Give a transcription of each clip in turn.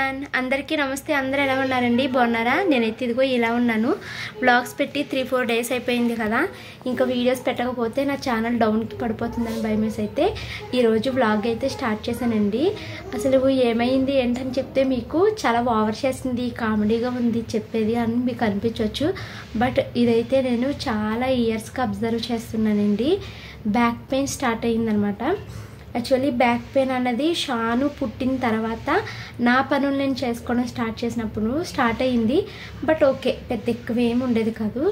everyone అందరికీ నమస్తే అందరూ ఎలా ఉన్నారండి బాగున్నారా నేనైతే ఇదిగో ఇలా ఉన్నాను బ్లాగ్స్ పెట్టి త్రీ ఫోర్ డేస్ అయిపోయింది కదా ఇంకా వీడియోస్ పెట్టకపోతే నా ఛానల్ డౌన్కి పడిపోతుందని భయమేసి అయితే ఈరోజు బ్లాగ్ అయితే స్టార్ట్ చేశానండి అసలు ఏమైంది ఏంటని చెప్తే మీకు చాలా ఓవర్ చేసింది కామెడీగా ఉంది చెప్పేది అని మీకు అనిపించవచ్చు బట్ ఇదైతే నేను చాలా ఇయర్స్గా అబ్జర్వ్ చేస్తున్నానండి బ్యాక్ పెయిన్ స్టార్ట్ అయ్యిందనమాట యాక్చువల్లీ బ్యాక్ పెయిన్ అన్నది షాను పుట్టిన తర్వాత నా పనులు నేను చేసుకోవడం స్టార్ట్ చేసినప్పుడు స్టార్ట్ అయ్యింది బట్ ఓకే పెద్ద ఎక్కువ ఏమి ఉండేది కాదు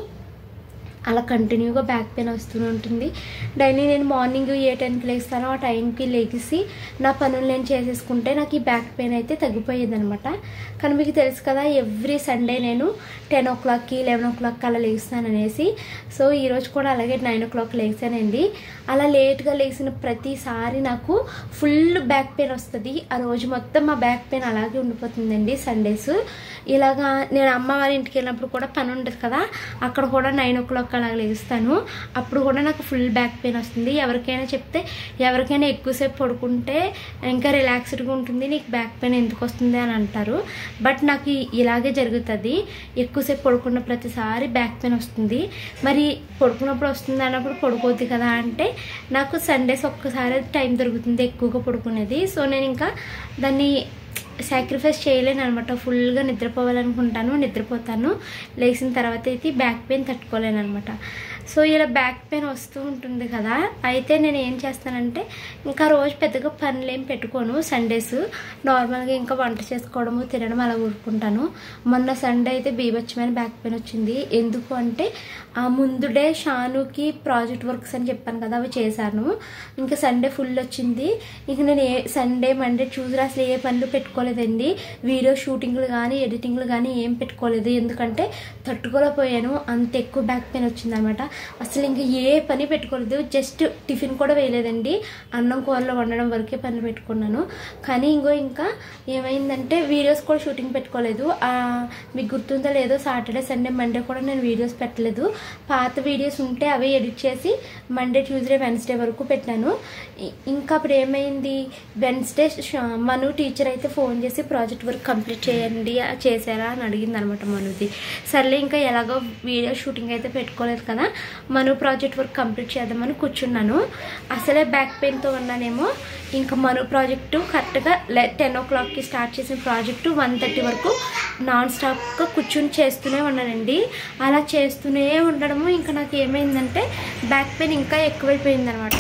అలా కంటిన్యూగా బ్యాక్ పెయిన్ వస్తూనే ఉంటుంది డైలీ నేను మార్నింగ్ ఏ టైంకి లేస్తానో ఆ టైంకి లెగిసి నా పనులు నేను చేసేసుకుంటే నాకు ఈ బ్యాక్ పెయిన్ అయితే తగ్గిపోయేది అనమాట కానీ మీకు తెలుసు కదా ఎవ్రీ సండే నేను టెన్ ఓ క్లాక్కి లెవెన్ ఓ క్లాక్కి అలా లేస్తాను అనేసి సో ఈరోజు కూడా అలాగే నైన్ ఓ క్లాక్ లేచానండి అలా లేట్గా లేచిన ప్రతిసారి నాకు ఫుల్ బ్యాక్ పెయిన్ వస్తుంది ఆ రోజు మొత్తం మా బ్యాక్ పెయిన్ అలాగే ఉండిపోతుందండి సండేస్ ఇలాగా నేను అమ్మ వాళ్ళ ఇంటికి వెళ్ళినప్పుడు కూడా పని ఉంటుంది కదా అక్కడ కూడా నైన్ ఓ క్లాక్ అలా లేస్తాను అప్పుడు కూడా నాకు ఫుల్ బ్యాక్ పెయిన్ వస్తుంది ఎవరికైనా చెప్తే ఎవరికైనా ఎక్కువసేపు పడుకుంటే ఇంకా రిలాక్స్డ్గా ఉంటుంది నీకు బ్యాక్ పెయిన్ ఎందుకు వస్తుంది అని అంటారు బట్ నాకు ఇ- ఇలాగే జరుగుతుంది ఎక్కువసేపు పడుకున్న ప్రతిసారి బ్యాక్ పెయిన్ వస్తుంది మరి పడుకున్నప్పుడు వస్తుంది అన్నప్పుడు పడుకోవద్దు కదా అంటే నాకు సండేస్ ఒక్కసారి టైం దొరుకుతుంది ఎక్కువగా పడుకునేది సో నేను ఇంకా దాన్ని సాక్రిఫైస్ చేయలేను అనమాట ఫుల్గా నిద్రపోవాలనుకుంటాను నిద్రపోతాను లేచిన తర్వాత అయితే బ్యాక్ పెయిన్ తట్టుకోలేను అనమాట సో ఇలా బ్యాక్ పెయిన్ వస్తూ ఉంటుంది కదా అయితే నేను ఏం చేస్తానంటే ఇంకా రోజు పెద్దగా పనులు ఏం పెట్టుకోను సండేస్ నార్మల్గా ఇంకా వంట చేసుకోవడము తినడం అలా ఊరుకుంటాను మొన్న సండే అయితే బీభత్సమైన బ్యాక్ పెయిన్ వచ్చింది ఎందుకు అంటే ఆ ముందు డే షానుకి ప్రాజెక్ట్ వర్క్స్ అని చెప్పాను కదా అవి చేశాను ఇంకా సండే ఫుల్ వచ్చింది ఇంక నేను ఏ సండే మండే ట్యూస్డే అసలు ఏ పనులు పెట్టుకోలేదండి వీడియో షూటింగ్లు కానీ ఎడిటింగ్లు కానీ ఏం పెట్టుకోలేదు ఎందుకంటే తట్టుకోలేకపోయాను అంత ఎక్కువ బ్యాక్ పెయిన్ వచ్చింది అనమాట అసలు ఇంకా ఏ పని పెట్టుకోలేదు జస్ట్ టిఫిన్ కూడా వేయలేదండి అన్నం కూరలో వండడం వరకే పనులు పెట్టుకున్నాను కానీ ఇంకో ఇంకా ఏమైందంటే వీడియోస్ కూడా షూటింగ్ పెట్టుకోలేదు ఆ, మీకు గుర్తుందో లేదో సాటర్డే సండే మండే కూడా నేను వీడియోస్ పెట్టలేదు పాత వీడియోస్ ఉంటే అవి ఎడిట్ చేసి మండే ట్యూస్డే వెన్స్డే వరకు పెట్టాను ఇ- ఇంకా అప్పుడు ఏమైంది వెన్స్డే ష- మను టీచర్ అయితే ఫోన్ చేసి ప్రాజెక్ట్ వర్క్ కంప్లీట్ చేయండి ఆ, చేశారా అని అడిగింది అనమాట మనుది సర్లే ఇంకా ఎలాగో వీడియో షూటింగ్ అయితే పెట్టుకోలేదు కదా మను ప్రాజెక్ట్ వర్క్ కంప్లీట్ చేద్దామని కూర్చున్నాను అసలే బ్యాక్ పెయిన్తో ఉన్నానేమో ఇంకా మను ప్రాజెక్టు కరెక్ట్గా టెన్ ఓ క్లాక్కి స్టార్ట్ చేసిన ప్రాజెక్టు వన్ థర్టీ వరకు నాన్ స్టాప్గా కూర్చుని చేస్తూనే ఉన్నానండి అలా చేస్తూనే ఉండడము ఇంకా నాకు ఏమైందంటే బ్యాక్ పెయిన్ ఇంకా ఎక్కువైపోయిందనమాట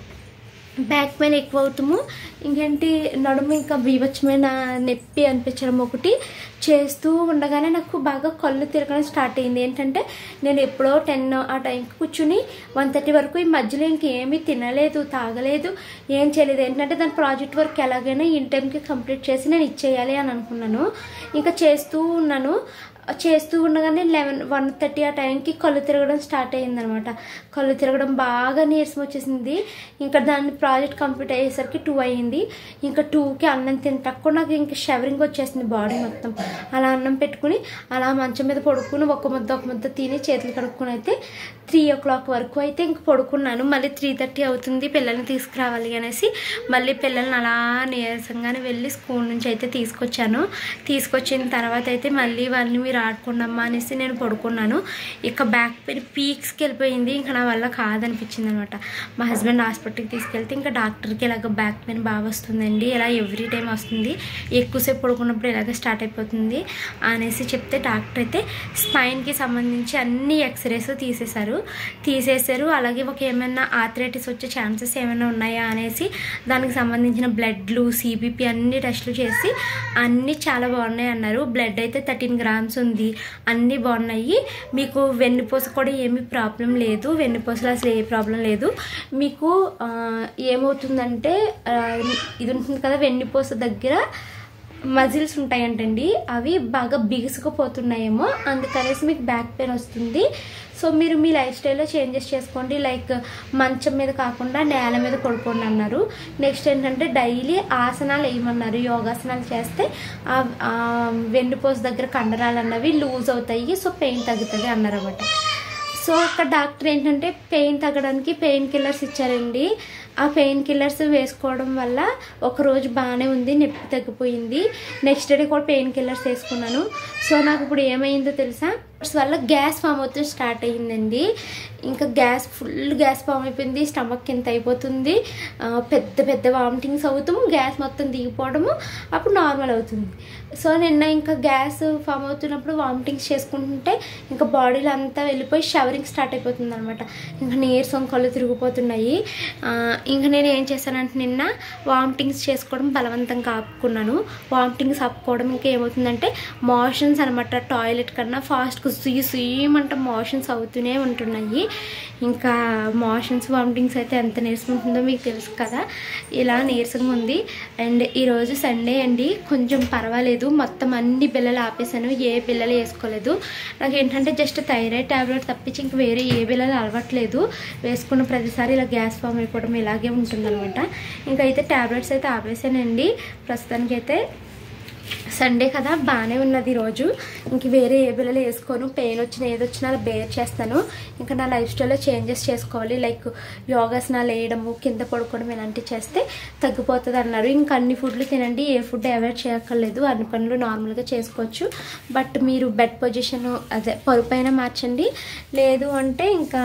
బ్యాక్ పెయిన్ ఎక్కువ అవుతాము ఇంకేంటి నడుము ఇంకా బీభత్సమైన నొప్పి అనిపించడం ఒకటి చేస్తూ ఉండగానే నాకు బాగా కళ్ళు తిరగడం స్టార్ట్ అయింది ఏంటంటే నేను ఎప్పుడో టెన్ ఆ టైంకి కూర్చుని వన్ థర్టీ వరకు ఈ మధ్యలో ఇంకేమీ తినలేదు తాగలేదు ఏం చేయలేదు ఏంటంటే దాని ప్రాజెక్ట్ వర్క్ ఎలాగైనా ఇన్ టైంకి కంప్లీట్ చేసి నేను ఇచ్చేయాలి అని అనుకున్నాను ఇంకా చేస్తూ ఉన్నాను చేస్తూ ఉండగానే లెవెన్ వన్ థర్టీ ఆ టైంకి కళ్ళు తిరగడం స్టార్ట్ అయ్యిందనమాట కళ్ళు తిరగడం బాగా నీరసం వచ్చేసింది ఇంకా దాని ప్రాజెక్ట్ కంప్లీట్ అయ్యేసరికి టూ అయ్యింది ఇంకా టూకి అన్నం తింటకు నాకు ఇంకా షవరింగ్ వచ్చేసింది బాడీ మొత్తం అలా అన్నం పెట్టుకుని అలా మంచం మీద పడుకుని ఒక ముద్ద ఒక ముద్ద తిని చేతులు కడుక్కుని అయితే త్రీ ఓ క్లాక్ వరకు అయితే ఇంక పడుకున్నాను మళ్ళీ త్రీ థర్టీ అవుతుంది పిల్లల్ని తీసుకురావాలి అనేసి మళ్ళీ పిల్లల్ని అలా నీరసంగానే వెళ్ళి స్కూల్ నుంచి అయితే తీసుకొచ్చాను తీసుకొచ్చిన తర్వాత అయితే మళ్ళీ వాళ్ళని మీరు ఆడుకోండమ్మా అనేసి నేను పడుకున్నాను ఇక బ్యాక్ పెయిన్ పీక్స్కి వెళ్ళిపోయింది ఇంకా నా వల్ల కాదనిపించింది అనమాట మా హస్బెండ్ హాస్పిటల్కి తీసుకెళ్తే ఇంకా డాక్టర్కి ఇలాగ బ్యాక్ పెయిన్ బాగా వస్తుందండి ఇలా ఎవ్రీ టైం వస్తుంది ఎక్కువసేపు పడుకున్నప్పుడు ఇలాగ స్టార్ట్ అయిపోతుంది అనేసి చెప్తే డాక్టర్ అయితే స్పైన్కి సంబంధించి అన్ని ఎక్స్రేస్ తీసేశారు తీసేశారు అలాగే ఒక ఏమైనా ఆథరైటిస్ వచ్చే ఛాన్సెస్ ఏమైనా ఉన్నాయా అనేసి దానికి సంబంధించిన బ్లడ్లు సిబిపి అన్ని టెస్టులు చేసి అన్నీ చాలా బాగున్నాయి అన్నారు బ్లడ్ అయితే థర్టీన్ గ్రామ్స్ ఉంది అన్నీ బాగున్నాయి మీకు వెన్నుపూస కూడా ఏమీ ప్రాబ్లం లేదు వెన్నుపూసలో అసలు ఏ ప్రాబ్లం లేదు మీకు ఆ, ఏమవుతుందంటే ఆ, ఇది ఉంటుంది కదా వెన్నుపూస దగ్గర మజిల్స్ ఉంటాయంటండి అవి బాగా బిగుసుకుపోతున్నాయేమో అందుకనేసి మీకు బ్యాక్ పెయిన్ వస్తుంది సో మీరు మీ లైఫ్ స్టైల్లో చేంజెస్ చేసుకోండి లైక్ మంచం మీద కాకుండా నేల మీద పడుకోండి అన్నారు నెక్స్ట్ ఏంటంటే డైలీ ఆసనాలు వేయమన్నారు యోగాసనాలు చేస్తే ఆ ఆ వెన్నుపోసు దగ్గర కండరాలు అన్నవి లూజ్ అవుతాయి సో పెయిన్ తగ్గుతుంది అన్నారు అన్నమాట సో అక్కడ డాక్టర్ ఏంటంటే పెయిన్ తగ్గడానికి పెయిన్ కిల్లర్స్ ఇచ్చారండి ఆ పెయిన్ కిల్లర్స్ వేసుకోవడం వల్ల ఒక రోజు బాగానే ఉంది నొప్పి తగ్గిపోయింది నెక్స్ట్ డే కూడా పెయిన్ కిల్లర్స్ వేసుకున్నాను సో నాకు ఇప్పుడు ఏమైందో తెలుసా వల్ల గ్యాస్ ఫామ్ అవుతూ స్టార్ట్ అయ్యిందండి ఇంకా గ్యాస్ ఫుల్ గ్యాస్ ఫామ్ అయిపోయింది స్టమక్ ఎంత అయిపోతుంది ఆ, పెద్ద పెద్ద వామిటింగ్స్ అవుతాము గ్యాస్ మొత్తం దిగిపోవడము అప్పుడు నార్మల్ అవుతుంది సో నిన్న ఇంకా గ్యాస్ ఫామ్ అవుతున్నప్పుడు వామిటింగ్స్ చేసుకుంటుంటే ఇంకా బాడీలో అంతా వెళ్ళిపోయి షవరింగ్ స్టార్ట్ అయిపోతుంది అనమాట ఇంకా నీరసం కళ్ళు తిరిగిపోతున్నాయి ఆ, ఇంకా నేను ఏం చేశానంటే నిన్న వామిటింగ్స్ చేసుకోవడం బలవంతంగా ఆపుకున్నాను వామిటింగ్స్ ఆపుకోవడం ఇంకా ఏమవుతుందంటే మోషన్స్ అనమాట టాయిలెట్ కన్నా ఫాస్ట్గా సుయ్యి సుయ్యమంటే మోషన్స్ అవుతూనే ఉంటున్నాయి ఇంకా మోషన్స్ వామిటింగ్స్ అయితే ఎంత నీరసం ఉంటుందో మీకు తెలుసు కదా ఇలా నీరసంగా ఉంది అండ్ ఈరోజు సండే అండి కొంచెం పర్వాలేదు మొత్తం అన్ని బిల్లలు ఆపేసాను ఏ బిల్లలు వేసుకోలేదు నాకు ఏంటంటే జస్ట్ థైరాయిడ్ ట్యాబ్లెట్ తప్పించి ఇంక వేరే ఏ బిల్లలు అలవట్లేదు వేసుకున్న ప్రతిసారి ఇలా గ్యాస్ ఫామ్ అయిపోవడం ఇలాగే ఉంటుందన్నమాట ఇంకా అయితే ట్యాబ్లెట్స్ అయితే ఆపేసానండి ప్రస్తుతానికైతే సండే కదా బాగానే ఉన్నది ఈరోజు ఇంక వేరే ఏ బిల్లలు వేసుకోను పెయిన్ వచ్చినా ఏది వచ్చినా అలా బేర్ చేస్తాను ఇంకా నా లైఫ్ స్టైల్లో చేంజెస్ చేసుకోవాలి లైక్ యోగాసనాలు వేయడము కింద పడుకోవడం ఇలాంటివి చేస్తే తగ్గిపోతుంది అన్నారు ఇంకా అన్ని ఫుడ్లు తినండి ఏ ఫుడ్ అవాయిడ్ చేయక్కర్లేదు అన్ని పనులు నార్మల్గా చేసుకోవచ్చు బట్ మీరు బెడ్ పొజిషన్ అదే పరుపైన మార్చండి లేదు అంటే ఇంకా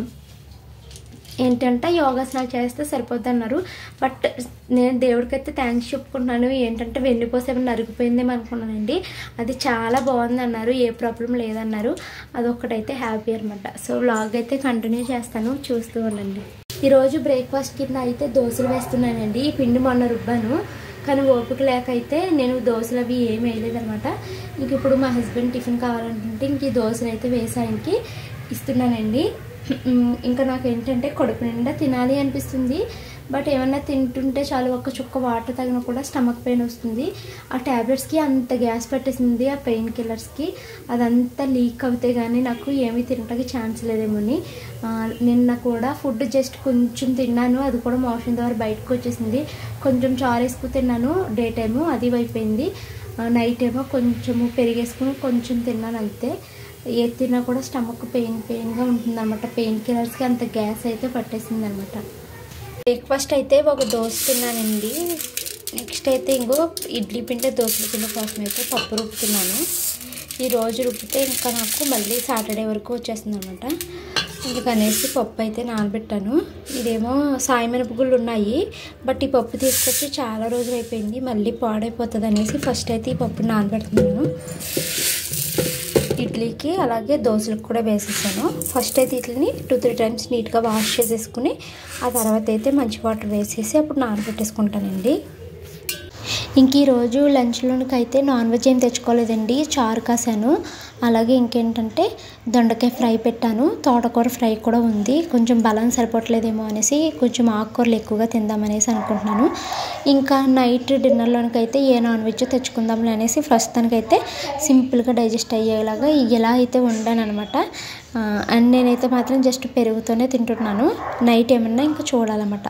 ఏంటంటే యోగాసనాలు చేస్తే సరిపోద్ది అన్నారు బట్ నేను దేవుడికైతే థ్యాంక్స్ చెప్పుకుంటున్నాను ఏంటంటే వెన్నుపోస ఏమైనా నరిగిపోయిందేమో అనుకున్నానండి అది చాలా బాగుంది అన్నారు ఏ ప్రాబ్లం లేదన్నారు అదొక్కటైతే హ్యాపీ అనమాట సో వ్లాగ్ అయితే కంటిన్యూ చేస్తాను చూస్తూ ఉండండి ఈరోజు బ్రేక్ఫాస్ట్ కింద అయితే దోశలు వేస్తున్నానండి ఈ పిండి మొన్న రుబ్బాను కానీ ఓపిక లేక అయితే నేను దోశలు అవి ఏమి వేయలేదనమాట ఇంక ఇప్పుడు మా హస్బెండ్ టిఫిన్ కావాలంటుంటే ఇంక ఈ దోశలు అయితే వేసానికి ఇస్తున్నానండి ఉమ్, ఇంకా నాకు ఏంటంటే కడుపు నిండా తినాలి అనిపిస్తుంది బట్ ఏమన్నా తింటుంటే చాలు ఒక్క చుక్క వాటర్ తగిన కూడా స్టమక్ పెయిన్ వస్తుంది ఆ ట్యాబ్లెట్స్కి అంత గ్యాస్ పెట్టేసింది ఆ పెయిన్ కిల్లర్స్కి అదంతా లీక్ అవుతే కానీ నాకు ఏమీ తినటానికి ఛాన్స్ లేదేమోని ఆ, నిన్న కూడా ఫుడ్ జస్ట్ కొంచెం తిన్నాను అది కూడా మోషన్ ద్వారా బయటకు వచ్చేసింది కొంచెం చారేసుకు తిన్నాను డే టైము అది అయిపోయింది నైట్ ఏమో కొంచెము పెరిగేసుకుని కొంచెం తిన్నాను అంతే ఏది తిన్నా కూడా స్టమక్ పెయిన్ పెయిన్గా ఉంటుంది అనమాట పెయిన్ కిల్లర్స్కి అంత గ్యాస్ అయితే పట్టేసింది అనమాట బ్రేక్ఫాస్ట్ అయితే ఒక దోశ తిన్నానండి నెక్స్ట్ అయితే ఇంకో ఇడ్లీ పిండి దోశల పిండి కోసం అయితే పప్పు రుబ్బుతున్నాను ఈ రోజు రుబ్బితే ఇంకా నాకు మళ్ళీ సాటర్డే వరకు వచ్చేస్తుంది అనమాట అందుకనేసి పప్పు అయితే నానబెట్టాను ఇదేమో సాయి మినపగుళ్ళు ఉన్నాయి బట్ ఈ పప్పు తీసుకొచ్చి చాలా రోజులు అయిపోయింది మళ్ళీ పాడైపోతుంది అనేసి ఫస్ట్ అయితే ఈ పప్పు నానబెడుతున్నాను ఇడ్లీకి అలాగే దోశలకు కూడా వేసేసాను ఫస్ట్ అయితే ఇట్లని టూ త్రీ టైమ్స్ నీట్గా వాష్ చేసేసుకుని ఆ తర్వాత అయితే మంచి వాటర్ వేసేసి అప్పుడు నానబెట్టేసుకుంటానండి ఇంక ఈరోజు లంచ్లోనికి అయితే నాన్ వెజ్ ఏం తెచ్చుకోలేదండి చారు కాసాను అలాగే ఇంకేంటంటే దొండకాయ ఫ్రై పెట్టాను తోటకూర ఫ్రై కూడా ఉంది కొంచెం బలం సరిపోవట్లేదేమో అనేసి కొంచెం ఆకుకూరలు ఎక్కువగా తిందామనేసి అనుకుంటున్నాను ఇంకా నైట్ డిన్నర్లోనికి అయితే ఏ నాన్ వెజ్ తెచ్చుకుందాంలే అనేసి ప్రస్తుతానికైతే సింపుల్గా డైజెస్ట్ అయ్యేలాగా ఇలా అయితే వండాను అనమాట అండ్ నేనైతే మాత్రం జస్ట్ పెరుగుతోనే తింటున్నాను నైట్ ఏమన్నా ఇంకా చూడాలన్నమాట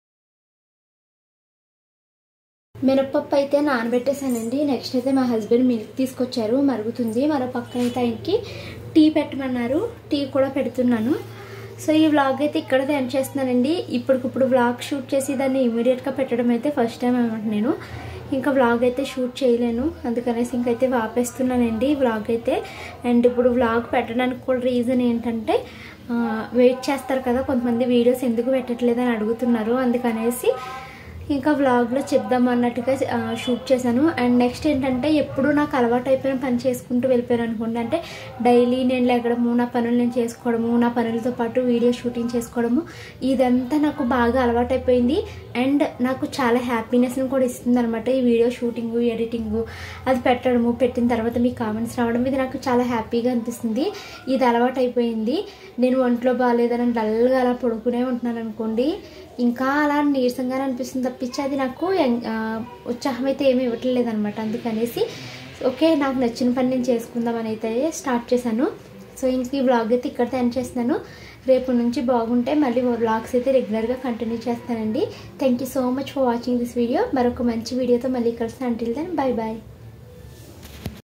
మినప్పప్పు అయితే నానబెట్టేశానండి నెక్స్ట్ అయితే మా హస్బెండ్ మిల్క్ తీసుకొచ్చారు మరుగుతుంది మరో పక్కన అయితే ఆయనకి టీ పెట్టమన్నారు టీ కూడా పెడుతున్నాను సో ఈ వ్లాగ్ అయితే ఇక్కడ ఎండ్ చేస్తున్నానండి ఇప్పటికిప్పుడు వ్లాగ్ షూట్ చేసి దాన్ని ఇమీడియట్గా పెట్టడం అయితే ఫస్ట్ టైం అనమాట నేను ఇంకా వ్లాగ్ అయితే షూట్ చేయలేను అందుకనేసి ఇంకైతే వాపేస్తున్నానండి వ్లాగ్ అయితే అండ్ ఇప్పుడు వ్లాగ్ పెట్టడానికి కూడా రీజన్ ఏంటంటే వెయిట్ చేస్తారు కదా కొంతమంది వీడియోస్ ఎందుకు పెట్టట్లేదు అని అడుగుతున్నారు అందుకనేసి ఇంకా వ్లాగ్లో చెప్దాం అన్నట్టుగా ఆ, షూట్ చేశాను అండ్ నెక్స్ట్ ఏంటంటే ఎప్పుడు నాకు అలవాటు అయిపోయిన పని చేసుకుంటూ వెళ్ళిపోయాను అనుకోండి అంటే డైలీ నేను లేగడము నా పనులు నేను చేసుకోవడము నా పనులతో పాటు వీడియో షూటింగ్ చేసుకోవడము ఇదంతా నాకు బాగా అలవాటైపోయింది అండ్ నాకు చాలా హ్యాపీనెస్ని కూడా ఇస్తుంది అనమాట ఈ వీడియో షూటింగ్ ఎడిటింగ్ అది పెట్టడము పెట్టిన తర్వాత మీ కామెంట్స్ రావడం ఇది నాకు చాలా హ్యాపీగా అనిపిస్తుంది ఇది అలవాటు అయిపోయింది నేను ఒంట్లో బాగాలేదని డల్గా అలా పడుకునే ఉంటున్నాను అనుకోండి ఇంకా అలా నీరసంగానే అనిపిస్తుంది తప్పించి అది నాకు ఎం- ఆ, ఉత్సాహం అయితే ఏమీ ఇవ్వట్లేదు అనమాట అందుకనేసి ఓకే నాకు నచ్చిన పని నేను చేసుకుందామని అయితే స్టార్ట్ చేశాను సో ఇంక ఈ బ్లాగ్ అయితే ఇక్కడితో ఎండ్ చేస్తున్నాను రేపు నుంచి బాగుంటే మళ్ళీ బ్లాగ్స్ అయితే రెగ్యులర్గా కంటిన్యూ చేస్తానండి thank you so much for watching this video మరొక మంచి వీడియోతో మళ్ళీ కలుస్తాను అంటిల్ దెన్ బాయ్ బాయ్